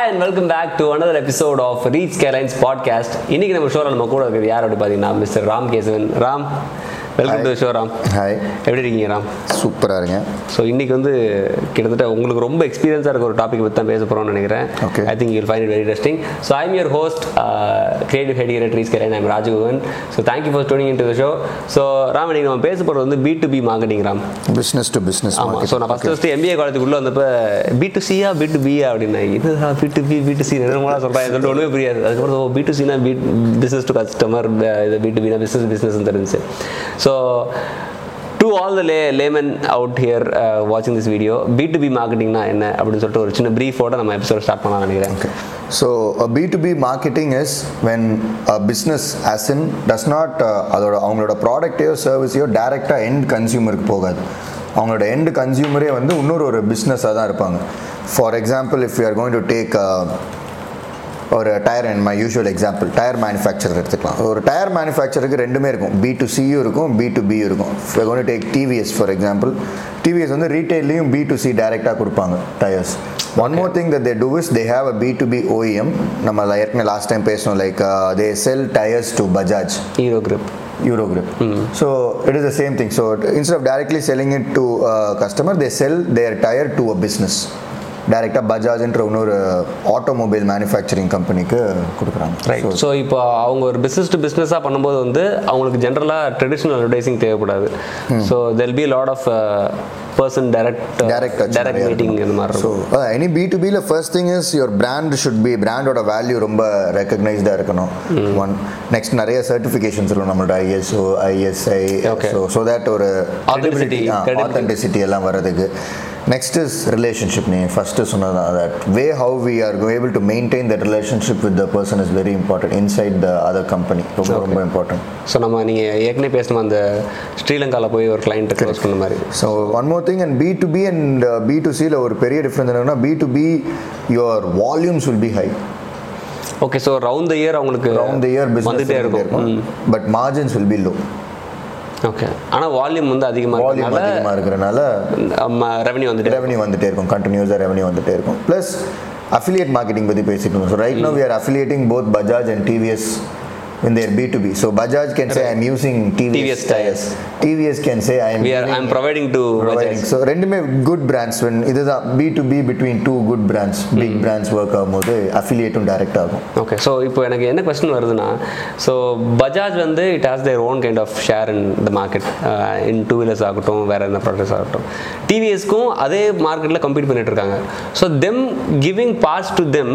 Hi and welcome back to another episode of Reach Careerlines podcast இன்னைக்கு நம்ம ஷோவில் நம்ம கூட இருக்கிறது யார் அப்படி பார்த்தீங்கன்னா mister Ram Kesavan Ram welcome to show Ram hi எப்படி இருக்கீங்க ராம் சூப்பராக இருங்க ஸோ இன்னைக்கு வந்து கிட்டத்தட்ட உங்களுக்கு ரொம்ப எக்ஸ்பீரியன்ஸாக இருக்க ஒரு டாபிக் பற்றி தான் பேச போகிறோம்னு நினைக்கிறேன் Okay. I think you'll find it very interesting so I'm your host creative head here Reach Karen I'm Raghavan so thank you for tuning in to the show so Ram இன்னைக்கு நம்ம பேச போகிறது வந்து B to B marketing Ram business to business ஆமாம் so நான் first first MBA காலேஜுக்குள்ளே வந்தப்போ B to சியா பி டு பியா அப்படின்னா இதுதா B to B B to C Nirmala சொல்கிறேன் சொல்லிட்டு ஒன்றுமே புரியாது அதுக்கப்புறம் பி டு சினா பி பிஸ்னஸ் டு கஸ்டமர் இது பி டு பினா பிஸ்னஸ் பிஸ்னஸ் தெரிஞ்சு so to all the lay layman out here வாட்சிங் this video B to B மார்க்கெட்டிங்னா என்ன அப்படின்னு சொல்லிட்டு ஒரு சின்ன ப்ரீஃபோட நம்ம எபிசோட் ஸ்டார்ட் பண்ணலாம் நினைக்கிறேன் so B to B marketing is when business as in does not அதோட அவங்களோட ப்ராடக்டையோ சர்வீஸையோ டேரெக்டாக எண்ட் கன்சியூமருக்கு போகாது அவங்களோட எண்ட் கன்சியூமரே வந்து இன்னொரு ஒரு பிஸ்னஸாக தான் இருப்பாங்க for example if you are going to take ஒரு tyre and my usual example tyre manufacture எடுத்துக்கலாம் ஒரு டயர் மேனுஃபேக்சருக்கு ரெண்டுமே இருக்கும் பி டு சியும் இருக்கும் பி டு பியும் இருக்கும் gonna take TVS for example TVS வந்து ரீட்டைல்லையும் பி டு சி டைரெக்டாக கொடுப்பாங்க tyres one more thing that they do is they have a B to B OEM நம்ம ஏற்கனவே லாஸ்ட் டைம் பேசணும் like they sell tyres to Bajaj Hero Grip Euro grip. So it is the same thing. So instead of directly selling it to a customer, they sell their tire to a business. டைரெக்டாக பஜாஜ்ன்ற இன்னொரு automobile manufacturing கம்பெனிக்கு கொடுக்குறாங்க right so இப்போ அவங்க ஒரு business to பிஸ்னஸாக பண்ணும்போது வந்து அவங்களுக்கு ஜென்ரலாக ட்ரெடிஷ்னல் அட்வர்டைசிங் தேவைப்படாது so they'll be lot of person direct Direct touch direct நிறைய மீட்டிங் இந்த மாதிரி ஸோ இருக்கும் எனி பி டு பியில் first thing is your brand should be பிராண்டோட வேல்யூ ரொம்ப ரெக்கக்னைஸ்டாக இருக்கணும் ஒன் நெக்ஸ்ட் நிறைய சர்டிஃபிகேஷன்ஸ் இருக்கும் நம்மளோட ISO ISI Okay. So so that ஒரு Authenticity, credibility. ஆத்தென்டிசிட்டி எல்லாம் வர்றதுக்கு நெக்ஸ்ட் இஸ் ரிலேஷன்ஷிப் நீ ஃபஸ்ட்டு சொன்னதான் that way how we are able to maintain that relationship with the person is very important inside the other company ரொம்ப ரொம்ப important so நம்ம நீங்கள் ஏற்கனவே பேசணும் அந்த ஸ்ரீலங்காவில் போய் ஒரு கிளைண்ட்டை க்ளோஸ் பண்ண மாதிரி so one more thing and B to B and B to சியில் ஒரு பெரிய டிஃப்ரென்ஸ் என்னன்னா B to B your volumes will be high okay so round the year அவங்களுக்கு ரவுண்ட் த இயர் வந்துட்டே இருக்கும் business but margins will be low okay ஆனால் volume வந்து அதிகமாக வால்யூம் இருக்கனால அதிகமாக இருக்கிறனால ரெவன்யூ வந்துட்டு ரெவன்யூ வந்துட்டே இருக்கும் கண்டினியூஸாக ரெவன்யூ வந்துட்டே இருக்கும் ப்ளஸ் அஃபிலியேட் மார்க்கெட்டிங் பற்றி பேசிட்டு இருந்தோம் so right no we are affiliating both Bajaj and TVS in their B2B. So Bajaj can say I'm using TVS, TVS tires. TVS can say I'm we are giving- I'm providing to providing. Bajaj. So ரெண்டுமே good brands when இதுதான் B to B between two good brands big brands work ஆகும்போது அஃபிலியேட்டும் direct ஆகும் okay so இப்போ எனக்கு என்ன question வருதுன்னா so Bajaj வந்து it has their own kind of share in the market in two wheelers ஆகட்டும் வேறு என்ன ப்ராடக்ட்ஸ் ஆகட்டும் டிவிஎஸ்க்கும் அதே மார்க்கெட்டில் கம்பீட் பண்ணிட்டு இருக்காங்க so them giving parts to them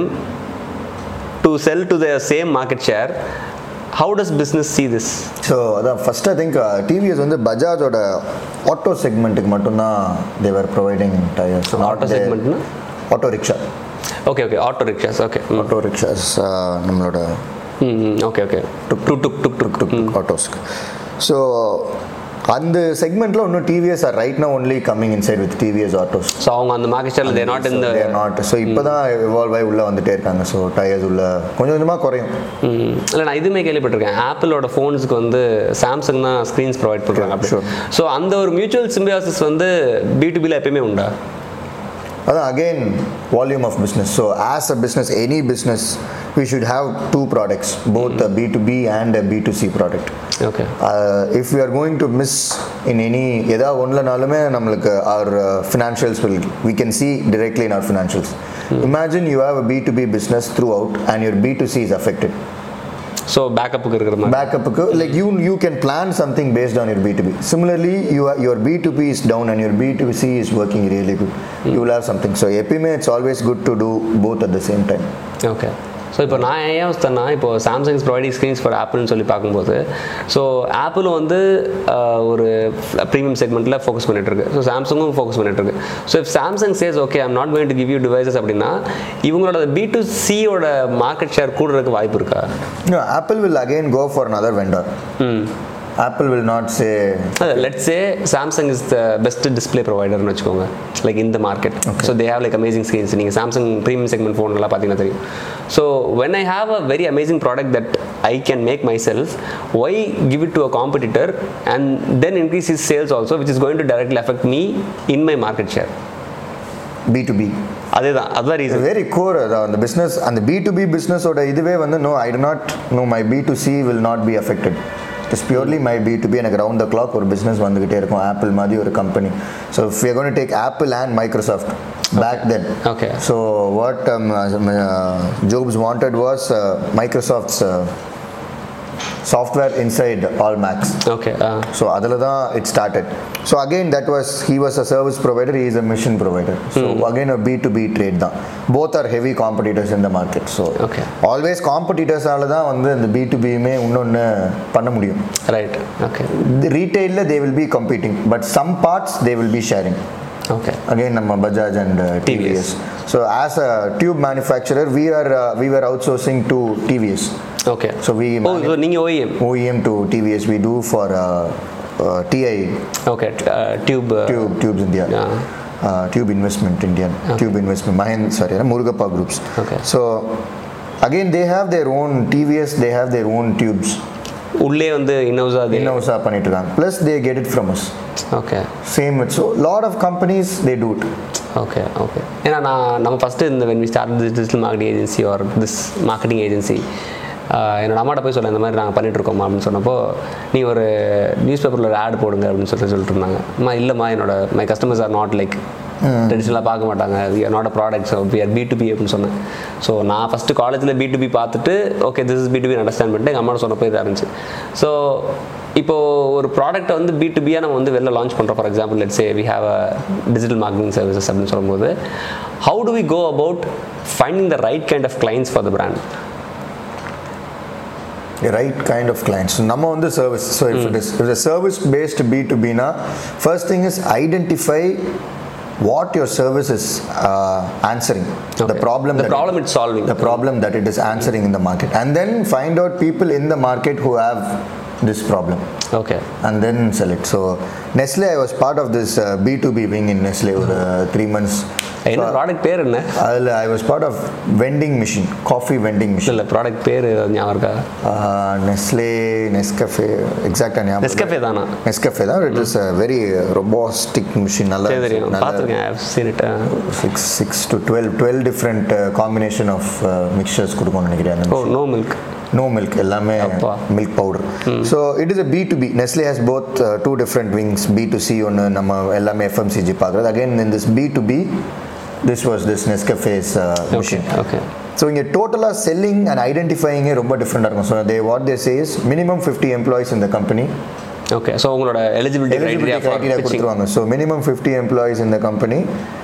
to sell to the same market share how does business see this so அதான் first I think TVS வந்து பஜாஜோட ஆட்டோ செக்மெண்ட்டுக்கு மட்டும்தான் தேவர் ப்ரொவைடிங் டயர்ஸ் auto segment-னா? Auto rickshaw okay okay auto rickshaws okay auto rickshaws நம்மளோட ம் okay okay tuk tuk tuk tuk tuk tuk tuk ஆட்டோஸ்க்கு so அந்த செக்மெண்ட்டில் இன்னும் TVS are right now only coming inside with TVS autos so அவங்க அந்த market ஷேரில் there not இந்த தேர் not so இப்போ தான் எவால்வ் ஆகி உள்ளே வந்துட்டே இருக்காங்க ஸோ டயர்ஸ் உள்ள கொஞ்சம் கொஞ்சமாக குறையும் இல்லை நான் இதுவுமே கேள்விப்பட்டிருக்கேன் ஆப்பிளோட ஃபோன்ஸுக்கு வந்து சாம்சங் தான் ஸ்க்ரீன்ஸ் ப்ரொவைட் பண்ணுறாங்க அப்படி Sure. ஸோ அந்த ஒரு மியூச்சுவல் சிம்பியாசிஸ் வந்து பி டு பியில் எப்பயுமே உண்டா அதான் again volume of business so as a business any business we should have two products both B to B and B to C product okay if you are going to miss in any ஏதாவது ஒன்றுலனாலுமே நம்மளுக்கு our financials will we can see directly in our financials imagine you have a B to B business throughout and your B to C is affected so பேக்கப்புக்கு இருக்கிற மாதிரி பேக்கப்புக்கு like you you can plan something based on your B to B similarly you your B to B is down and your B to C is working really good you will have something so எப்பயுமே it's always good to do both at the same time okay so இப்போ நான் ஏன் யோசித்தேன்னா இப்போ Samsung providing screens for ஆப்பிள்னு சொல்லி பார்க்கும்போது so ஆப்பிளும் வந்து ஆஹ், ஒரு ப்ரீமியம் செக்மெண்ட்டில் ஃபோக்கஸ் பண்ணிட்டு இருக்கு ஸோ சாம்சங்கும் ஃபோக்கஸ் பண்ணிட்டு இருக்கு so if Samsung says okay I'm not going to give you devices அப்படின்னா இவங்களோட பி டு சியோட மார்க்கெட் ஷேர் கூடுறதுக்கு வாய்ப்பு இருக்கா No, Apple will again go for another vendor. ம் Apple will not say, let's say Samsung is the best display ப்ரொவைடர்னு வச்சுக்கோங்க like இந்த market so they have like amazing screens நீங்கள் Samsung premium segment phone எல்லாம் பார்த்தீங்கன்னா தெரியும் so when I have a very amazing product that I can make myself why give it to a competitor and then increase his sales also which is going to directly affect me in my market share B2B. அதேதான் அதுதான் reason very core அந்த business அந்த B to B பிஸ்னஸோட இதுவே வந்து no I do not know my B to C will not be affected it's purely my B to B எனக்கு round the clock ஒரு business வந்துகிட்டே இருக்கும் ஆப்பிள் மாதிரி ஒரு company so if you gonna take Apple and Microsoft back then Okay. So what Jobs wanted was Microsoft's software inside all Macs okay so அதில் தான் it started so again that was he was a service provider is a machine provider so again a B to B trade தான் both are heavy competitors இந்த market so Okay. Always காம்படிட்டர்ஸால தான் வந்து இந்த B to பியுமே இன்னொன்று பண்ண முடியும் ரைட் ஓகே ரீட்டைலில் they will be competing but some parts they will be sharing okay again நம்ம Bajaj and TVS so as a tube manufacturer we are we are out sourcing to TVS okay so we oh so நீங்கள் OEM OEM to TVS we do for uh, uh, TI okay tube Tube Tubes India. Yeah. Uh, Tube Investment Indian. Tube Investment. Mahin, sorry, Murugappa Groups. Okay. So again they have their own TVS. They have their own tubes. உள்ளே வந்து இன்னோஸா அது In-house பண்ணிட்டு இருக்காங்க. Plus they get it from us. Okay Same with so lot of companies they do it. Okay okay ஏன்னா நான் நம்ம first இந்த when we start this digital marketing agency or this marketing agency என்னோட அம்மாட்ட போய் சொல்ல இந்த மாதிரி நாங்கள் பண்ணிட்டு இருக்கோம்மா அப்படின்னு சொன்னப்போ நீ ஒரு நியூஸ் பேப்பரில் ஒரு ஆட் போடுங்க அப்படின்னு சொல்லி சொல்லிட்டு இருந்தாங்க அம்மா இல்லைம்மா என்னோட my customers are not like ட்ரெடிஷ்னலாக பார்க்க மாட்டாங்க we are not a products we are B to B அப்படின்னு சொன்னேன் ஸோ நான் ஃபஸ்ட்டு காலேஜில் பி டு பி பார்த்துட்டு okay this is B to B understand பண்ணிட்டு எங்கள் அம்மாட்ட சொன்னப்போ இதாக இருந்துச்சு ஸோ இப்போ ஒரு ப்ராடக்ட்டை வந்து பி டு பியாக நம்ம வந்து வெளில லான்ச் பண்ணுறோம் for example let's we have a digital marketing services அப்படின்னு சொல்லும்போது how do we go about finding the right kind of clients for the brand The right kind of clients. So நம்ம வந்து service. So if it is if it's a service based B2B na, first thing is identify what your service is uh, answering. The Okay. problem The that problem it's solving. The problem that it is answering in the market. And then find out people in the market who have this problem. Okay And then sell it. So Nestle, I was part of this uh, B2B wing in Nestle over uh, three months. என்ன product பேர் என்ன அதில் I was part of vending machine, coffee vending machine. இல்லை product பேர் ஏதாவது ஞாபகம் இருக்கா Uh, Nestle, Nescafe, exact ஞாபகம் நெஸ்கஃபே தானா Nescafe தான் it is a very robustic machine நல்லா சரி தெரியும் நல்லா பார்த்துருக்கேன் I seen it six six to twelve twelve different combination of mixers கொடுக்கும்னு நினைக்கிறேன் oh no milk no milk எல்லாமே அப்பா. Milk powder so it is a B to B Nestle has both two different wings B to C ஒன்று நம்ம எல்லாமே FMCG பார்க்குறது again in this B to B this was this Nescafe's okay machine okay so இங்கே டோட்டலாக selling and ஐடென்டிஃபைங்கே ரொம்ப டிஃப்ரெண்டாக இருக்கும் so they what they says minimum fifty employees இந்த கம்பெனி ஓகே ஸோ உங்களோட eligibility eligibility criteria for criteria கொடுத்துருவாங்க ஸோ மினிமம் ஃபிஃப்டி எம்ப்ளாயிஸ் இந்த கம்பெனி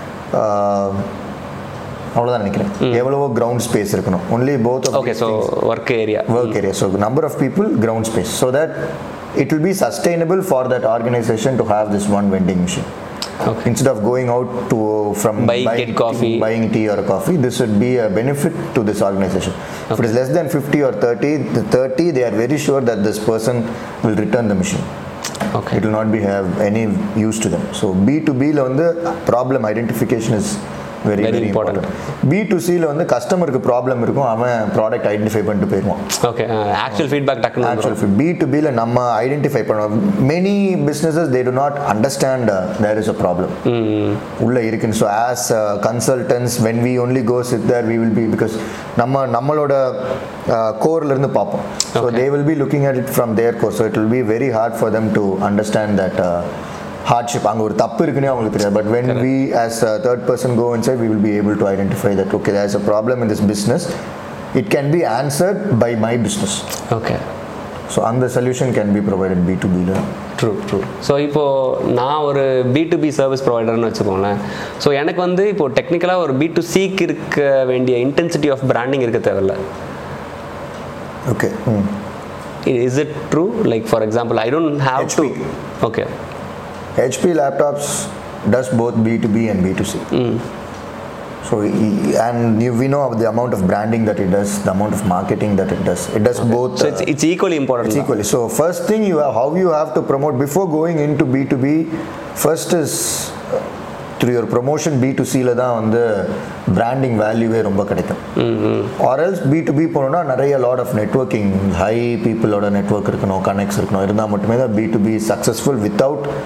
அவ்வளோதான் நினைக்கிறேன் எவ்வளவோ கிரவுண்ட் ஸ்பேஸ் இருக்கணும் only both okay so work area work area. So number of people, ground space, so that it will be sustainable for that organization to have this one vending machine. Okay. Instead of going out to from Buy, buying, get coffee. buying tea or coffee, this would be a benefit to this organization. If it is less than 50 or 30, the 30 they are very sure that this person will return the machine. Okay It will not be have any use to them. So B2B ல வந்து problem identification is very Very very important. important. B2C ல வந்து கஸ்டமருக்கு problem இருக்கும் அவன் product identify பண்ணிட்டு போயிடுவான் okay actual feedback டக்குன்னு ஆக்சுவல் வந்துரும். பி டு பியில் நம்ம ஐடென்டிஃபை பண்ணுவோம் many businesses they do not understand there is a problem ம் உள்ள இருக்குன்னு so as consultants when we only go sit there we will be because நம்ம நம்மளோட கோர்ல இருந்து பார்ப்போம் so they will be looking at it from their core so it will be very hard for them to understand that hardship அங்கே ஒரு தப்பு இருக்குன்னே அவங்களுக்கு தெரியாது but when we as third person go inside we will be able to identify that okay there is a problem in this business it can be answered by my business okay so அந்த solution can be provided B to பியில் true true so இப்போது நான் ஒரு B to B service ப்ரொவைடர்னு வச்சுக்கோங்களேன் ஸோ எனக்கு வந்து இப்போ டெக்னிக்கலாக ஒரு பி டு சிக்கு இருக்க வேண்டிய இன்டென்சிட்டி ஆஃப் பிராண்டிங் இருக்க தேவையில்ல ஓகே ம் is it true like for example I don't have to HP. Okay HP laptops does both B2B and B2C. So, e- and you, we know of the amount of branding that it does, the amount of marketing that it does. It does both. ஸோ uh, it's it's equally it's important equally. So, first thing you have, how you have to promote before going into B2B, first is uh, through your promotion B2C ல தான் வந்து branding வேல்யூவே ரொம்ப கிடைக்கும் or else B to B போனோம்னா நிறைய lot of networking high பீப்புளோட network இருக்கணும் கனெக்ட்ஸ் இருக்கணும் இருந்தால் மட்டுமே தான் B to B successful without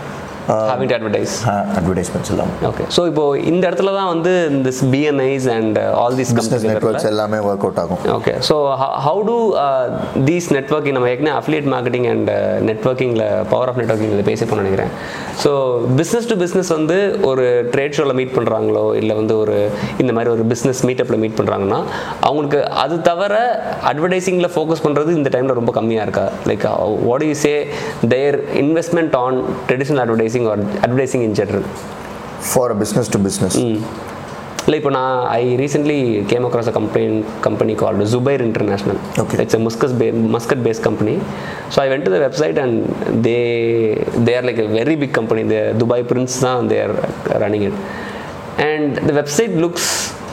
having to advertise advertisements எல்லாம் ஓகே ஸோ இப்போ இந்த இடத்துல தான் வந்து இந்த BNIs and all these business companies networks எல்லாமே ஒர்க் அவுட் ஆகும் okay so how do these networking நம்ம ஏற்கனவே அஃபிலியேட் மார்க்கெட்டிங் அண்ட் நெட்ஒர்க்கிங்கில் பவர் ஆஃப் நெட்ஒர்க்கிங் இதை பேசிப்போம் நினைக்கிறேன் ஸோ பிஸ்னஸ் டு பிஸ்னஸ் வந்து ஒரு ட்ரேட் ஷோவில் மீட் பண்ணுறாங்களோ இல்லை வந்து ஒரு இந்த மாதிரி ஒரு பிஸ்னஸ் மீட்டப்பில் மீட் பண்ணுறாங்கன்னா அவங்களுக்கு அது தவிர அட்வர்டைசிங்கில் ஃபோக்கஸ் பண்ணுறது இந்த டைமில் ரொம்ப கம்மியாக இருக்கா like what you say their investment on traditional advertising or advertising in general for a business to business இல்லை இப்போ நான் I recently came across a company company called Zubair international Okay. It's Muscat பே Muscat based company so I went to the website and they they are like a very big company இந்த Dubai prince தான் they are running it and the website looks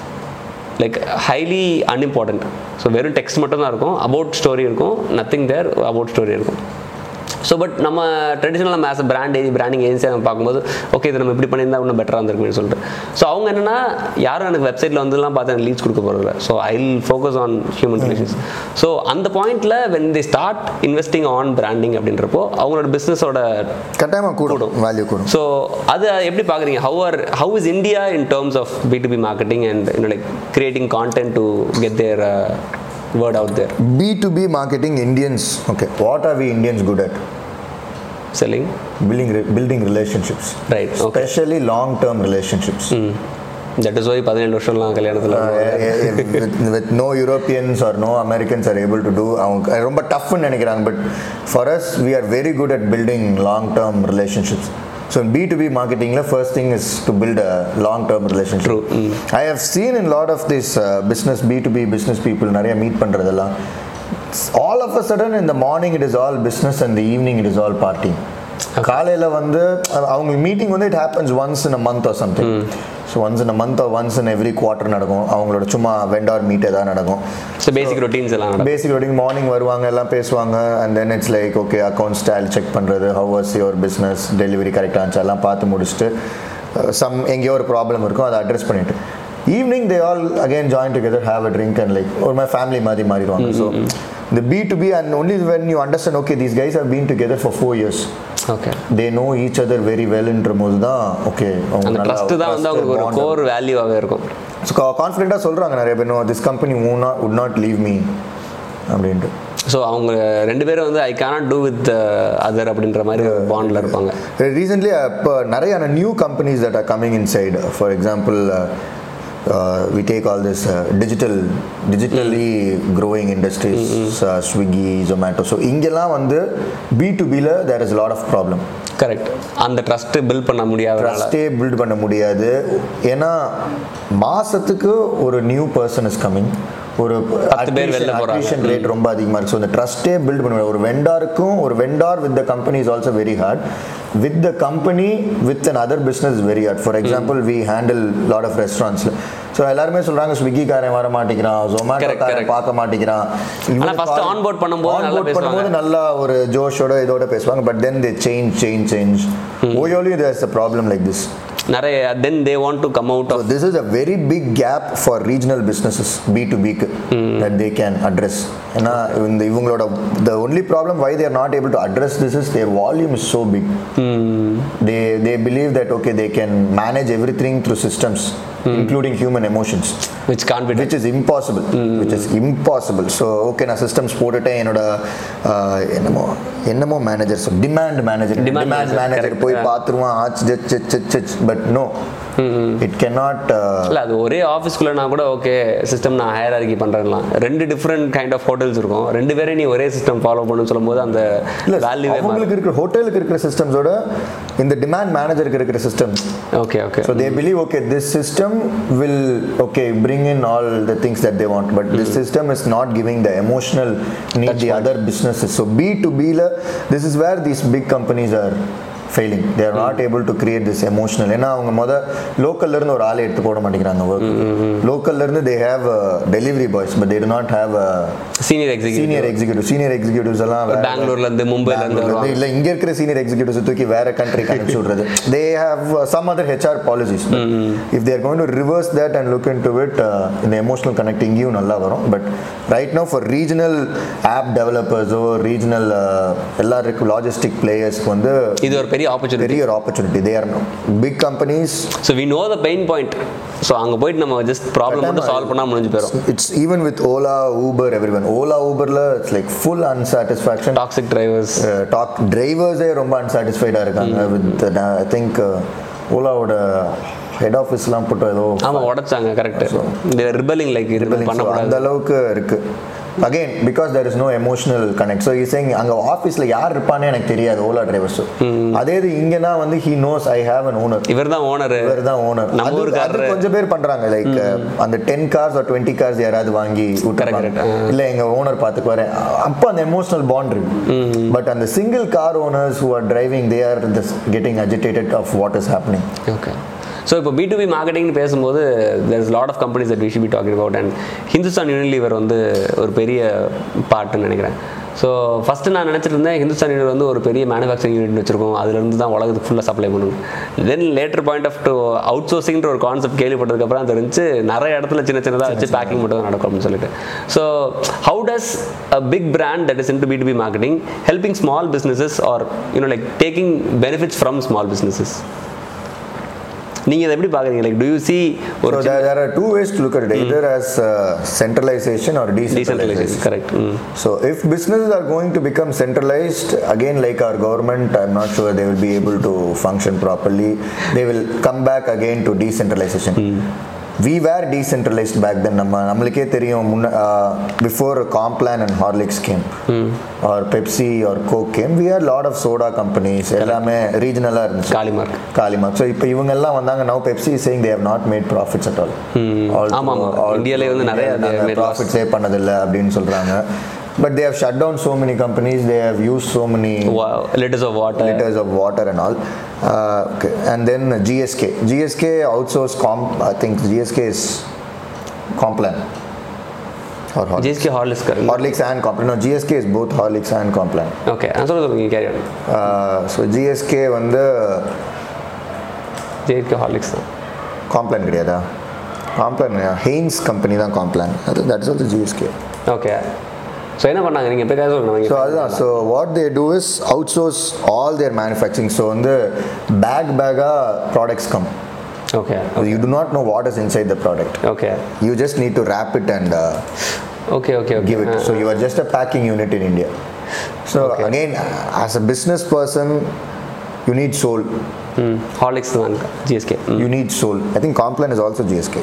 like highly unimportant so வெறும் text மட்டும் தான் இருக்கும் about story இருக்கும் nothing there about story இருக்கும் so but நம்ம traditional நம்ம ஆஸ் அ பிராண்ட் பிராண்டிங் ஏஜென்சியாக நம்ம பார்க்கும்போது ஓகே இது நம்ம இப்படி பண்ணியிருந்தா இன்னும் பெட்டராக இருந்திருக்குன்னு சொல்லிட்டு ஸோ அவங்க என்னன்னா யாரும் எனக்கு வெப்சைட்டில் வந்துலாம் பார்த்து எனக்கு லீட்ஸ் கொடுக்க போகிறதில்ல so I will focus on human relations so அந்த பாயிண்ட்டில் when they start investing on branding அப்படின்றப்போ அவங்களோட பிஸ்னஸோட கட்டாயமாக கூடும் வேல்யூ கூடும் ஸோ அது எப்படி பார்க்குறீங்க how are how is India in terms of B to B marketing and like creating content to get their word out their B to B marketing Indians okay what are we Indians good at selling building building relationships right okay especially long term relationships that is why பதினேழு வருஷம்லாம் கல்யாணத்தில் with, with no Europeans or no Americans are able to do அவங்க ரொம்ப டஃப்னு நினைக்கிறாங்க but for us we are very good at building long term relationships so B to B மார்க்கெட்டிங்கில் first thing is to build a long term relationship True. Mm. I have seen in lot of this business B to B business people நிறைய meet பண்ணுறதெல்லாம் all of a sudden இந்த morning it is all business and evening it is all party காலையில் வந்து அஹ், அவங்க meeting வந்து it happens once in a month or something so once in a month or once in every quarter நடக்கும் அவங்களோட சும்மா vendor meet ஏதாவது நடக்கும் ஸோ பேசிக் ரொட்டீன்ஸ் எல்லாம் நடக்கும் பேசிக் ரொட்டீன் மார்னிங் வருவாங்க எல்லாம் பேசுவாங்க and then it's like okay account style check பண்ணுறது how was your business delivery கரெக்டாக இருந்துச்சு எல்லாம் பார்த்து முடிச்சுட்டு சம் எங்கேயோ ஒரு ப்ராப்ளம் இருக்கும் அதை அட்ரஸ் பண்ணிட்டு evening they all again join together have a drink and like ஒரு மாதிரி ஃபேமிலி மாதிரி மாறிடுவாங்க ஸோ இந்த B to B and only when you understand okay these guys have been together for four years okay they know each other very வெல்ன்ற போது தான் okay அந்த trust தான் வந்து அவங்களுக்கு ஒரு கோர் வேல்யூவாகவே இருக்கும் ஸோ கான்ஃபிடென்ட்டாக சொல்கிறாங்க நிறைய பேர் நோ திஸ் கம்பெனி மூ not would not leave me அப்படின்ட்டு ஸோ அவங்க ரெண்டு பேரும் வந்து I cannot do with other அப்படின்ற மாதிரி ஒரு பாண்டில் இருப்பாங்க ரீசென்ட்லி இப்போ நிறைய new companies that are coming inside for example we take all this digital digitally growing industries Swiggy Zomato so இங்கெல்லாம் வந்து பி டு பியில் there is lot of problem correct அந்த ட்ரஸ்ட் பில்ட் பண்ண முடியாதனால ட்ரஸ்டே பில்ட் பண்ண முடியாது ஏன்னா மாசத்துக்கு ஒரு நியூ பர்சன் இஸ் கம்மிங் ஒரு பத்து பேர் வெளில போறாங்க. அட்மிஷன் ரேட் ரொம்ப அதிகமாக இருக்கு ஸோ இந்த ட்ரஸ்டே பில்ட் பண்ண முடியாது ஒரு வெண்டாருக்கும் ஒரு vendor with the company is also very hard with the company with an other business very hard for example we handle lot of ரெஸ்டாரண்ட்ஸில் ஸோ எல்லாருமே சொல்றாங்க ஸ்விக்கிக்காரன் வர மாட்டேங்கிறான் Correct, ஜொமேட்டோக்காரன் correct. பார்க்க மாட்டேங்கிறான் ஆனா first onboard பண்ணும்போது நல்லா onboard பண்ணும்போது பேசுவாங்க. நல்லா ஒரு ஜோஷோட இதோட பேசுவாங்க but then they change change change ஓயோலி there's a problem like this நிறைய then they want to come out So of this is a very big gap for regional businesses B2B க்கு that they can address. ஏன்னா இந்த இவங்களோட the only problem why they are not able to address this is their volume is so big. They they believe that okay they can manage everything through systems including human emotions. Which confident which is impossible which is impossible so okay நான் systems போட்டுட்டேன் என்னோட ஆஹ், என்னமோ என்னமோ manager demand manager Demand demand manager, manager correct, போய் yeah. பார்த்துருவான் ஆச்சு but no it cannot இல்லை அது ஒரே ஆஃபீஸ்க்குள்ளனா கூட ஓகே சிஸ்டம் நான் ஹையர் ஆர்கி பண்ணுறேன்லாம் ரெண்டு டிஃப்ரெண்ட் கைண்ட் ஆஃப் ஹோட்டல்ஸ் இருக்கும் ரெண்டு பேரும் நீ ஒரே சிஸ்டம் ஃபாலோ பண்ணு சொல்லும்போது அந்த இல்ல வேல்யூவே அவங்களுக்கு இருக்கிற ஹோட்டலுக்கு இருக்கிற சிஸ்டம்ஸோட இந்த டிமாண்ட் மேனேஜருக்கு இருக்கிற system okay okay so they believe okay this system will okay bring in all the things that they want but this system is not giving the emotional need the other businesses so b2b la, this is where these big companies are failing they are not able to create this emotional ஏன்னா அவங்க முத லோக்கல்ல இருந்து ஒரு ஆளை எடுத்து போட மாட்டேங்கிறாங்க ஒர்க் லோக்கல்ல இருந்து they have uh, delivery boys but they do not have uh, senior executive senior executive senior executives எல்லாம் வேற- பெங்களூர்ல இருந்து மும்பைல இருந்து பெங்களூர்ல வருவாங்க இருந்து இல்ல இங்க இருக்கிற சீனியர் எக்ஸிக்யூட்டிவ்ஸ் தூக்கி வேற கண்ட்ரிக்கு அனுப்பிச்சு விடுறது they have some other HR policies if they're going to reverse that and look into it இந்த எமோஷனல் கனெக்ட் இங்கேயும் நல்லா வரும் but right no for regional app டெவலப்பர்ஸோ ரீஜனல் எல்லாருக்கும் லாஜிஸ்டிக் பிளேயர்ஸ்க்கு வந்து இது ஒரு பெரிய பெரிய ஆப்பர்ச்சுனிட்டி பெரிய ஒரு opportunity they are big companies so we know the pain point so அங்கே போயிட்டு நம்ம ஜஸ்ட் ப்ராப்ளம் மட்டும் சால்வ் பண்ணால் முடிஞ்சு போயிடும் it's even with Ola Uber everyone Ola ஊபர்ல it's like full unsatisfaction toxic drivers talk டிரைவர்ஸே ரொம்ப அன்சாட்டிஸ்ஃபைடாக இருக்காங்க வித் ஐ திங்க் ஓலாவோட ஹெட் ஆஃபீஸ்லாம் போட்டு ஏதோ ஆமாம் உடைச்சாங்க கரெக்ட் இந்த ரிபலிங் லைக் ரிபல் So, பண்ணக்கூடாது அந்த அளவுக்கு இருக்கு again because there is no emotional connect so இசைங் அங்கே ஆஃபீஸில் யார் இருப்பானே எனக்கு தெரியாது ஓலா டிரைவர்ஸ் அதே இது இங்கன்னா வந்து he knows I have an owner இவர் தான் ஓனர் இவர் தான் ஓனர் நம்ம அது ஊருக்காரரு. கொஞ்சம் பேர் பண்றாங்க லைக் அந்த டென் கார்ஸ் ஒரு டுவெண்ட்டி கார்ஸ் யாராவது வாங்கி விட்டுறாங்க correct. இல்ல எங்க ஓனர் பார்த்துக்குவாரு அப்போ அந்த எமோஷனல் பாண்ட் இருக்கு பட் அந்த single car owners who are driving they are getting agitated of what is happening okay so இப்போ பி டு பி மார்க்கெட்டிங்னு பேசும்போது there is lot of companies that we she be talking about and Hindustan Unilever வந்து ஒரு பெரிய பார்ட்டுன்னு நினைக்கிறேன் so first நான் நினச்சிட்டு இருந்தேன் ஹிந்துஸ்தான் யூனிவர் வந்து ஒரு பெரிய மேனுஃபேக்சரிங் யூனிட் வச்சிருக்கோம் அதுலேருந்து தான் உலகத்துக்கு ஃபுல்லாக சப்ளை பண்ணுவோம் then later point of to அவுட் சோர்சிங்ன்ற ஒரு கான்செப்ட் கேள்விப்பட்டதுக்கப்புறம் தெரிஞ்சு நிறைய இடத்துல சின்ன சின்னதாக வச்சு பேக்கிங் மட்டும் தான் நடக்கும் அப்படின்னு சொல்லிட்டு so how does a big brand that is into B to B marketing helping small businesses or you know like taking benefits from small businesses நீங்கள் இதை எப்படி பார்க்குறீங்க லைக் டு யூ சி ஒரு So there, there are two ways to look at it, either as uh, centralization or decentralization. Decentralisation correct So if businesses are going to become centralized, again like our government, I'm not sure they will be able to function properly. They will come back again to decentralization. We were decentralized back then. நம்ம நம்மளுக்கே தெரியும் முன்ன before Complan and Horlicks came or Pepsi or Coke came we are lot of soda companies எல்லாமே ரீஜனலாக இருந்துச்சு காலிமார்க் காலிமார்க் so இப்போ இவங்க எல்லாம் வந்தாங்க now Pepsi saying they have not made profits at all ஆமா, ஆமா. இந்தியாலே வந்து நிறைய they have made loss. ப்ராஃபிட்ஸே பண்ணதில்லை அப்படின்னு சொல்றாங்க but they have shut down so many companies they have use so many litres of water liters of water and all. Uh, okay. And then GSK. GSK outsourced comp. I think GSK is Complan. Or Horlicks. GSK Horlicks Horlicks and Complan. No, GSK is both Horlicks and Complan. Okay நான் சொல்ல சொல்லுங்க carry on Uh, so GSK வந்து GSK Horlicks தான் Complan கிடையாதா Complan Heinz company தான் Complan அது that's also GSK okay so என்ன பண்ணாங்க நீங்கள் பேர் சொல்லுங்க ஸோ அதுதான் so what they do is outsource all their manufacturing so வந்து பேக் பேக்காக products come okay you do not know what is inside the product okay you just need to wrap it and uh, okay okay okay give it. So you are just a packing unit in India. So Okay. again, as a business person, you need soul. ம் Horlicks தான் GSK You need soul. I think Complan is also GSK.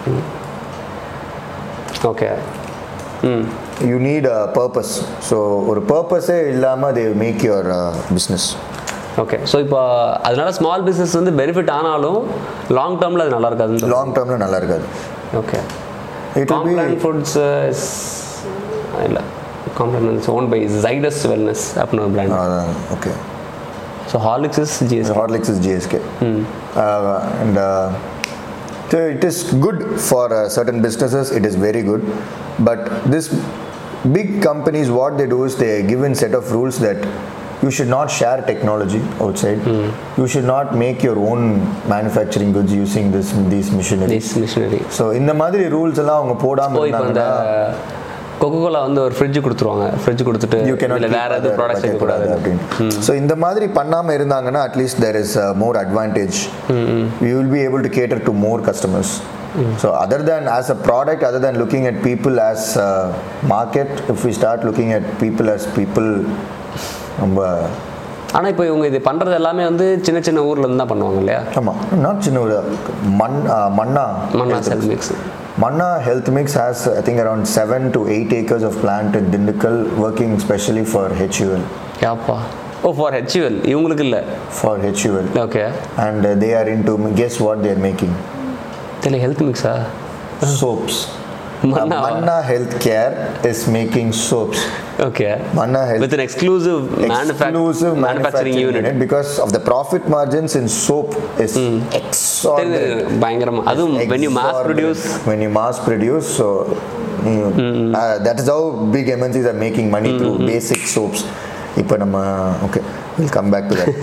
Okay ம் You need a purpose. So ஒரு purpose இல்லாமல் they make your uh, business. Okay so இப்போ அதனால small business வந்து benefit ஆனாலும் long டேர்மில் அது நல்லா இருக்காதுன்னு Long termல நல்லா இருக்காது. Okay It will Complan be foods is இல்லை Complan is own by Zydus Wellness அப்படின்னு ஒரு brand uh, okay. So Horlicks is GSK Horlicks is GSK. Uh, and uh, so it is good for uh, certain businesses, it is very good. But this big companies, what they do is they give in set of rules that you should not share technology outside. You should not make your own manufacturing goods using this these machineries. This machinery so இந்த மாதிரி rules எல்லாம் அவங்க so போடாம இப்போ இந்த இருந்தாங்கன்னா Coca Cola வந்து ஒரு ஃப்ரிட்ஜ் கொடுத்துருவாங்க ஃப்ரிட்ஜ் கொடுத்துட்டு யூ கேனாட் இல்லை வேற எதுவும் ப்ராடக்ட்ஸ் வைக்கக்கூடாது அப்படின்னு ஸோ இந்த மாதிரி பண்ணாம இருந்தாங்கன்னா at least there is more advantage you will be able to cater to more customers so other than as a product other than looking at people as market if we start looking at people as people ரொம்ப ஆனால் இப்போ இவங்க இது பண்ணுறது எல்லாமே வந்து சின்ன சின்ன ஊர்ல இருந்து தான் பண்ணுவாங்க இல்லையா ஆமாம் நாட் சின்ன ஒரு மண் uh, மன்னா மண்ணா செல் mix Manna Health Mix has, I think, around seven to eight acres of plant in Dindukal, working specially for HUL. யாப்பா ஓ ஃபார் ஹெச்யூஎல் இவங்களுக்கு இல்லை For HUL. ஓகே And uh, they are into, guess what they are making? தெரியல health மிக்ஸா Soaps. Uh, Manna. Manna Healthcare is making soaps. ஓகே Manna Health with an exclusive exclusive manufacturing manufacturing unit unit because of the profit margins in soap is exorbitant. தெரியுது, பயங்கரமா அதுவும் when you mass Exorbitant. produce when you mass produce so you, uh, that is how big MNCs are making money through basic soaps இப்போ நம்ம okay will come back to that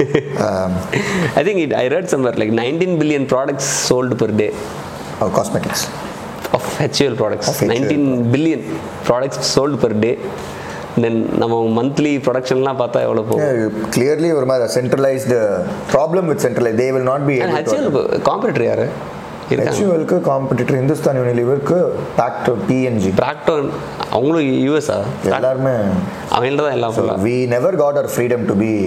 I think it, I read somewhere like 19 billion products sold per day cosmetics of HUL products. Of HUL 19 billion products sold per day. Then நம்ம monthly ப்ரொடக்ஷன்லாம் பார்த்தா எவ்வளோ போகும் clearly ஒரு மாதிரி centralised problem with centralise they will not be HL competitor யாரு இருக்காங்க ஹெச்யூஎல்க்கு காம்படிட்டர் இந்துஸ்தான் யூனிலிவருக்கு பேக்ட் பிஎன்ஜி ப்ராக்டோன் அவங்களும் யூஎஸ்ஆ எல்லாருமே அவங்கள்ட்ட தான் எல்லாம் ஃபுல்லாக we never got our freedom to B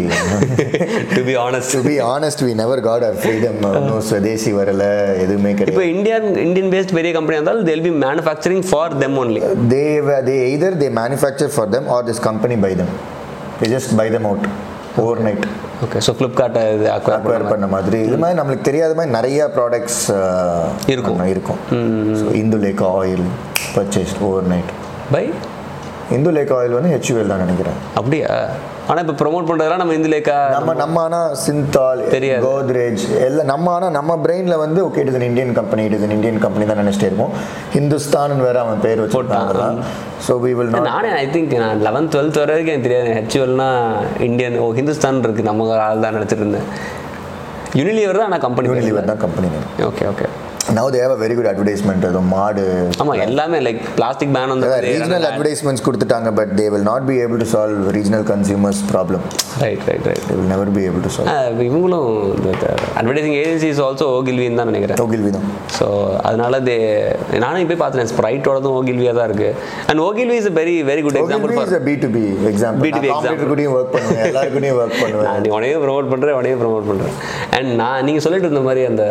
to be honest to be honest we never got our freedom இன்னும் ஸ்வதேசி வரல எதுவுமே கிடையாது இப்போ இந்தியன் இந்தியன் பேஸ்ட் பெரிய கம்பெனி இருந்தாலும் தேல் be manufacturing for them only they were- they either they manufacture for them or this company buy them they just buy them out overnight okay so ஃப்ளிப்கார்ட்டை இது அக்வயர் அக்வயர் பண்ண மாதிரி இது மாதிரி நம்மளுக்கு தெரியாத மாதிரி நிறைய ப்ராடக்ட்ஸ் இருக்கும். இருக்கும் so Indulekha oil purchased overnight by Indulekha oil வந்து ஹெச்யூஎல் தான் நினைக்கிறேன் அப்படியா ஆனால் இப்போ ப்ரோமோட் பண்ணுறதெல்லாம் நம்ம இந்த லேக்கா நம்ம நம்ம ஆனால் சிந்தால் தெரியாது. கோத்ரேஜ் எல்லாம் நம்ம ஆனால் நம்ம பிரெயினில் வந்து okay it is Indian company it is Indian company தான் நினைச்சிட்டே இருப்போம் ஹிந்துஸ்தான் வேற அவன் பேர் வச்சுட்டாங்க ஸோ வி வில் நாட் நானே ஐ திங்க் நான் லெவன்த் டுவெல்த் வரை வரைக்கும் எனக்கு தெரியாது ஹெச்யூஎல்னா இந்தியன் ஓ ஹிந்துஸ்தான் இருக்கு நம்ம ஆள் தான் நினச்சிட்டு இருந்தேன் யூனிலிவர் தான் ஆனால் கம்பெனி யூனிலிவர் தான் company okay okay now they have a very good advertisement அது மாடு ஆமாம் எல்லாமே லைக் பிளாஸ்டிக் பேன் வந்து ரீஜனல் அட்வர்டைஸ்மெண்ட்ஸ் கொடுத்துட்டாங்க but they will not be able to solve regional consumers problem right right right they will never be able to solve இவங்களும் advertising agencies also ஓகில்வின்னு தான் நினைக்கிறேன் ஓகில்வி தான் ஸோ அதனால தே நானும் போய் பார்த்தேன் ஸ்ப்ரைட்டோடதும் ஓகில்வியாக தான் இருக்கு and Ogilvy is very very good example Ogilvy for is a B2B example B2B நான் காம்படிட்டர் கூடயும் ஒர்க் பண்ணுவேன் எல்லாரு கூடயும் ஒர்க் பண்ணுவேன் நான் நீ உடனே ப்ரொமோட் பண்ணுறேன் உடனே ப்ரொமோட் பண்ணுறேன் அண்ட் நான் நீங்கள் சொல்லிட்டு இருந்த மாதிரி அந்த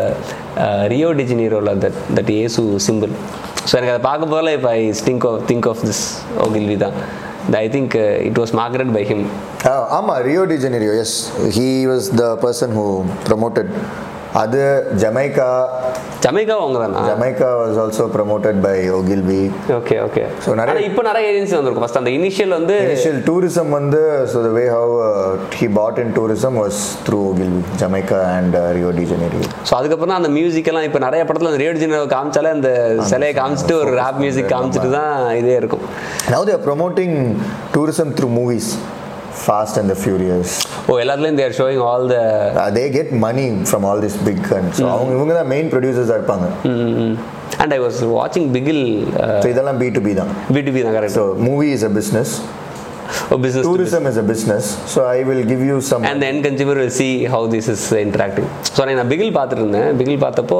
ரியோ டிஜினீரோவில் that that is simple so எனக்கு அதை பார்க்கும் போதில் இப்போ I think of think of this Ogilvy தான் I think it was market by him ah, ஆமா Rio de Janeiro yes he was the person who promoted அது Jamaica Jamaica அவங்க தானா Jamaica was also promoted by Ogilvy okay okay So, நிறைய- ஆனால் இப்போ நிறைய agency வந்திருக்கும் ஃபஸ்ட் அந்த இனிஷியல் வந்து இனிஷியல் டூரிசம் வந்து so the way how he put in tourism was through Ogilvy Jamaica and Rio de Janeiro so அதுக்கப்புறம் தான் அந்த மியூசிக்கெல்லாம் இப்போ நிறைய படத்தில் அந்த ரேடியோ ஜெனரல் காமிச்சாலே அந்த சிலையை காமிச்சிட்டு ஒரு ரேப் மியூசிக் காமிச்சிட்டு தான் இதே இருக்கும் now they're promoting tourism through movies Fast and the Furious oh எல்லாத்துலேயும் they're showing all the they get money from all this big and so அவங்க இவங்க தான் மெயின் ப்ரொடியூசர்ஸாக இருப்பாங்க அண்ட் ஐ வாஸ் வாட்சிங் பிகில் ஸோ இதெல்லாம் பி டு பி தான் BTB தான் correct so movie is a business oh business tourism is a business so i will give you some and என் consumer will see how this is interacting so நான் பிகில் பார்த்துட்டு இருந்தேன் பிகில் பார்த்தப்போ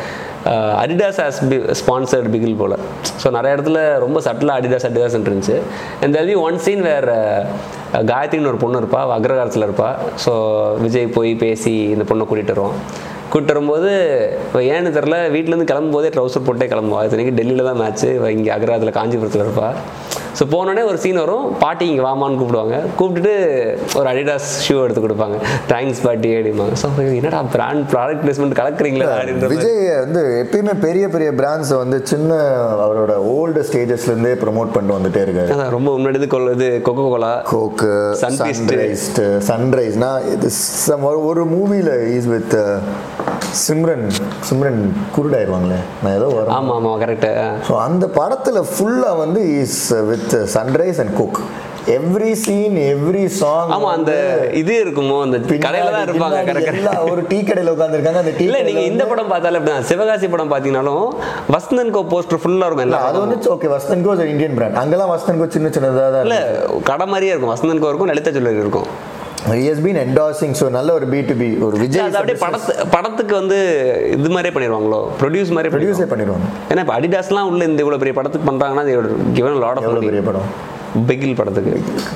Adidas as be sponsored Bigil ball so நிறைய இடத்துல ரொம்ப சட்டிலாக Adidas Adidas இருந்துச்சு and there'll be one scene where காயத்ரின்னு ஒரு பொண்ணு இருப்பா அவ அக்ரகாரத்தில் இருப்பா ஸோ விஜய் போய் பேசி இந்த பொண்ணை கூட்டிகிட்டு வருவான் கூட்டிட்டு வரும்போது இப்போ ஏன்னு தெரில வீட்டிலேருந்து கிளம்பும்போதே ட்ரௌசர் போட்டே கிளம்புவா இத்தனைக்கு டெல்லியில் தான் மேட்ச்சு இங்கே அக்ரகாரத்தில் காஞ்சிபுரத்தில் இருப்பா ஸோ போனோடனே ஒரு சீன் வரும் பாட்டி இங்கே வாமான்னு கூப்பிடுவாங்க கூப்பிட்டுட்டு ஒரு அடிடாஸ் ஷூ எடுத்து கொடுப்பாங்க தேங்க்ஸ் பாட்டி அப்படிம்பாங்க ஸோ என்னடா பிராண்ட் ப்ராடக்ட் பிளேஸ்மெண்ட் கலக்குறீங்களா அப்படின்ற மாதிரி. விஜய் வந்து எப்பயுமே பெரிய பெரிய பிராண்ட்ஸை வந்து சின்ன அவரோட ஓல்டு ஸ்டேஜஸ்லேருந்தே ப்ரொமோட் பண்ணிட்டு வந்துட்டே இருக்காரு அதான் ரொம்ப முன்னாடி கொள்வது Coca Cola Coke Sunfeast. Sunrise சன்ரைஸ்னா இது some- ஒரு- ஒரு மூவியில் இஸ் வித் சிம்ரன் சிம்ரன் குருடாயிருவாங்களே நான் ஏதோ வரும் ஆமாம் ஆமாம் கரெக்டு ஸோ அந்த படத்தில் ஃபுல்லாக வந்து is with Sunrise and Coke every scene every song ஆமாம் அந்த இது இருக்குமோ அந்த கடையில் தான் இருப்பாங்க கரெக்ட் ஒரு டீ கடையில் உட்காந்துருக்காங்க அந்த டீ இல்லை நீங்கள் இந்த படம் பார்த்தாலே அப்படிதான் சிவகாசி படம் பார்த்தீங்கன்னாலும் வசந்தன் கோ போஸ்டர் ஃபுல்லாக இருக்கும் எல்லா அது வந்து ஓகே வஸ்தன்கோ ஒரு இந்தியன் பிராண்ட் அங்கெல்லாம் வஸ்தன்கோ சின்ன சின்னதாக தான் இல்லை கடை மாதிரியே இருக்கும் வசந்தன் கோ இருக்கும் லலிதா ஜுவல்லரி இருக்கும் ஹஸ் பீன் என்டாசிங் ஸோ நல்ல ஒரு பி டு பி ஒரு இல்ல, விஜய் அது அப்படியே படத்து படத்துக்கு வந்து இது மாதிரியே பண்ணிடுவாங்களோ ப்ரொடியூஸ் மாதிரி ப்ரொடியூஸ் ப்ரொடியூஸே பண்ணிடுவாங்க ஏன்னா இப்போ அடிடாஸ்லாம் உள்ள இந்த இவ்வளோ பெரிய படத்துக்கு பண்ணுறாங்கன்னா கிவன் லாட் ஆஃப் எவ்வளோ பெரிய படம் பிகில் படத்துக்கு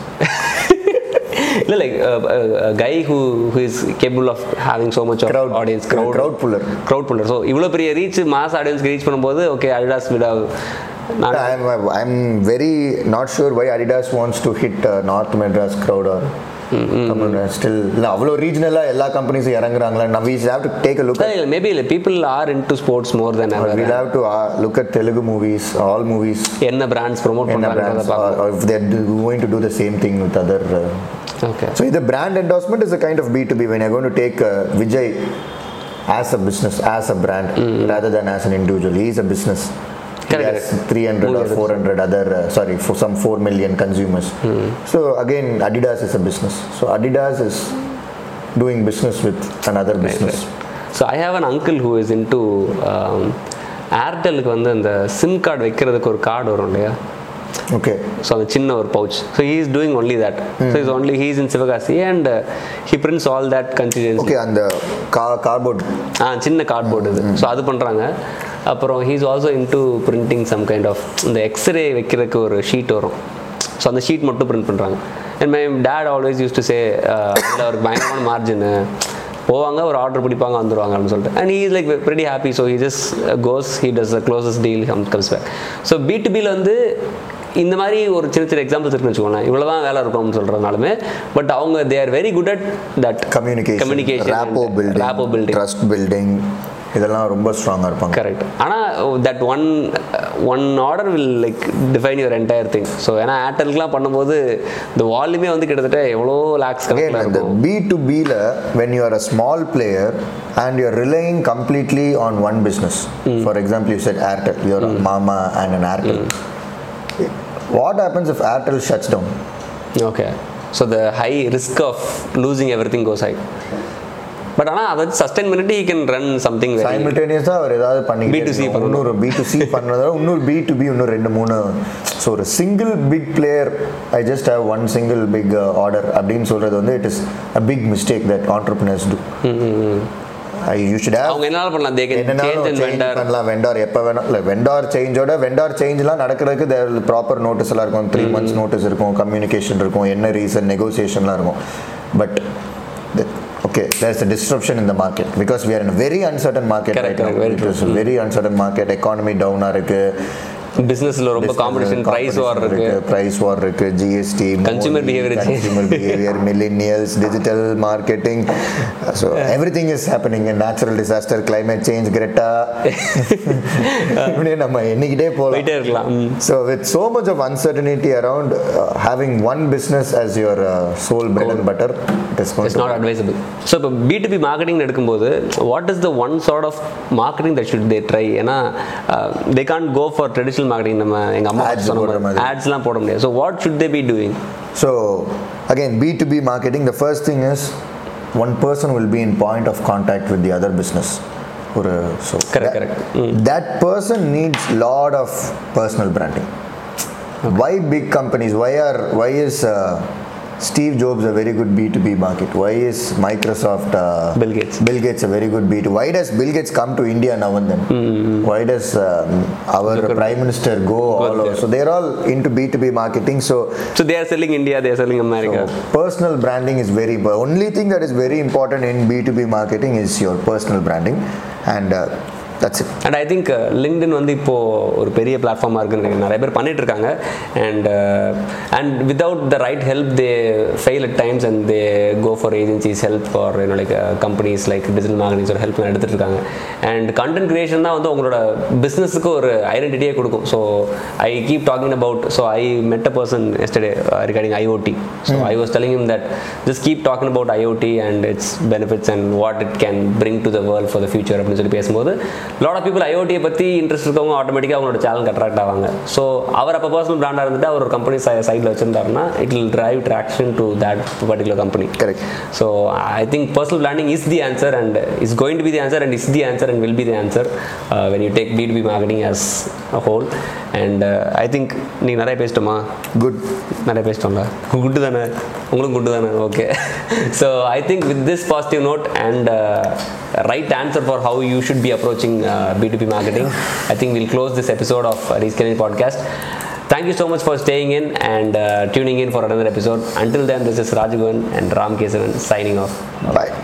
இல்லை like guy who who is capable of having so much Crowd. Audience crowd Crowd puller. Crowd puller so இவ்வளோ பெரிய ரீச் மாஸ் ஆடியன்ஸ்க்கு ரீச் பண்ணும்போது ஓகே அடிடாஸ் விடா நான் I'm, I'm very not sure why Adidas wants to hit uh, North Madras crowd or still இல்லை அவ்வளோ ரீஜனலாக எல்லா கம்பெனிஸும் இறங்குறாங்களா நம்ம we have to take a look at maybe இல்லை people are into sports more then we'll have to uh, look at Telugu movies all movies என்ன brands promote என்ன பண்ணுறாங்க brands or, or if they're do- going to do the same thing with other uh, okay So the brand endorsement is a kind of B2B when you're going to take uh, Vijay as a business, as a brand, rather than as an individual. He is a business. Correct, He has 300 or 400 other, uh, sorry, for some 4 million consumers. So again, Adidas is a business. So Adidas is doing business with another business. So I have an uncle who is into ஏர்டெலுக்கு வந்து அந்த sim card வைக்கிறதுக்கு ஒரு card வரும் இல்லையா okay so அந்த சின்ன ஒரு pouch so he is doing only that so is only he is in Sivakasi and he prints all that consistency okay அந்த கா கார்போர்ட் ஆ சின்ன கார்ட்போர்டு இது ஸோ அது பண்ணுறாங்க அப்புறம் he's also into printing some kind of இந்த எக்ஸ்ரே வைக்கிறதுக்கு ஒரு ஷீட் வரும் ஸோ அந்த ஷீட் மட்டும் பிரிண்ட் பண்ணுறாங்க and my dad always used to say அதில் ஒரு பயங்கரமான மார்ஜின் போவாங்க ஒரு ஆர்டர் பிடிப்பாங்க வந்துருவாங்க அப்படின்னு சொல்லிட்டு and he is like very happy so he just goes he does the closest deal come comes back so B to பியில் வந்து இந்த மாதிரி ஒரு சின்ன சின்ன எக்ஸாம்பிள்ஸ் இருக்குன்னு வச்சுக்கோங்களேன் இவ்வளோ தான் வேலை இருக்கும்னு சொல்கிறதுனாலுமே பட் அவங்க they are very good at that communication Communication rapport and building rapport building. Trust building இதெல்லாம் ரொம்ப ஸ்ட்ராங்காக இருப்பாங்க கரெக்ட் ஆனால் that one one order will like define your entire thing so ஏன்னா ஏர்டெலுக்குலாம் பண்ணும்போது இந்த வால்யூமே வந்து கிட்டத்தட்ட எவ்வளோ லேக்ஸ் Again, கணக்கில் இந்த இருக்கும் பி டு பியில் when you are a small player and you're relying completely on one business for example you said Airtel your மாமா and an Airtel what happens if Airtel shuts down okay so the high risk of losing everything goes high but ஆனால் அதை sustain பண்ணிட்டு he can run something very சைமில்டேனியஸாக அவர் ஏதாவது பண்ணி B2C பண்ணணும். இன்னொரு பி டு சி பண்ணுறத இன்னொரு பி டு பி இன்னும் ரெண்டு மூணு ஸோ ஒரு single big player I just have one single big order அப்படின்னு சொல்கிறது வந்து it is a big mistake that entrepreneurs do I you should have அவங்க என்னால பண்ணலாம் தே கேன் என்னனாலும் சேஞ்ச் அண்ட் change வெண்டர் பண்ணலாம் வெண்டார் எப்போ வேணால் இல்லை வெண்டார் சேஞ்சோட வெண்டார் சேஞ்ச்லாம் நடக்கிறதுக்கு தேர் ப்ராப்பர் நோட்டீஸ் எல்லாம் இருக்கும் த்ரீ மந்த்ஸ் நோட்டீஸ் இருக்கும் கம்யூனிகேஷன் இருக்கும் என்ன ரீசன் நெகோசியேஷன்லாம் இருக்கும் but okay there is disruption in the market because we are in a very uncertain market Correct, right now. correct, very It is a very uncertain market economy டவுனாக இருக்கு பிஸ்னஸில் ரொம்ப competition price வார் இருக்கு price war இருக்கு GST Consumer behavior change. Consumer behaviour millennials digital marketing so everything is happening natural disaster climate change Greta இப்படியே நம்ம எண்ணிக்கிட்டே போகலாம் போயிட்டே இருக்கலாம் ம். So with so much of uncertainty around uh, having one business as your uh, sole bread and butter, it is going it's to not advisable so இப்போ BTB marketing எடுக்கும்போது what is the one sort of marketing that should they try ஏன்னா they can't go for traditional marketing நம்ம எங்கள் அம்மா Ads சொன்ன போடுற மாதிரி மாதிரி. ஆட்ஸ்லாம் போட முடியாது so what should they be doing So again, B2B marketing, the first thing is one person will be in point of contact with the other business. ஒரு so Correct, that, correct. that person needs lot of personal branding. Why big companies? Why are why is uh, Steve Jobs a very good B2B market? Why is Microsoft uh, Bill Gates. Bill Gates a very good B2? Why does Bill Gates come to India now and then? Why does um, our Prime Minister go all over? there. So they're all into B2B marketing. So so they are selling India they are selling America personal branding is very only thing that is very important in b2b marketing is your personal branding and uh, that's it and I think LinkedIn வந்து இப்போ ஒரு பெரிய பிளாட்ஃபார்மாக இருக்குன்னு நினைக்கிறேன். நிறைய பேர் பண்ணிட்டு இருக்காங்க and and without the right help they fail at times and they go for agencies help for like companies like digital மார்க்கெட்டிங்ஸோட ஹெல்ப் எடுத்துட்டு இருக்காங்க அண்ட் கண்டென்ட் கிரியேஷன் தான் வந்து உங்களோட பிஸ்னஸுக்கு ஒரு ஐடென்டிட்டியே கொடுக்கும் so I keep talking about so I met a person yesterday regarding IoT so I was telling him that just keep talking about IoT and its benefits and what it can bring to the world for the future அப்படின்னு சொல்லி பேசும்போது lot of people ஐஓடியை பற்றி interest இருக்கவங்க ஆட்டோமேட்டிக்காக அவங்களோட channel attract ஆவாங்க ஸோ அவர் அப்போ பர்சனல் பிராண்டாக இருந்துட்டு அவர் ஒரு கம்பெனி சைடில் வச்சிருந்தாருன்னா it will drive traction to that particular company correct So I think personal branding is the answer and is going to be the answer and is the answer and will be the answer uh, when you take B2B marketing as a whole. And uh, I think நீ நிறைய பேசிட்டோமா good நிறைய பேசிட்டோம்ல good தானே உங்களுக்கு good தானே okay so I think with this positive note and right answer for how you should be approaching B to B marketing I think will close this episode of rescaling podcast Thank you so much for staying in and uh, tuning in for another episode. Until then, this is Rajagovan and Ram Kesavan signing off. bye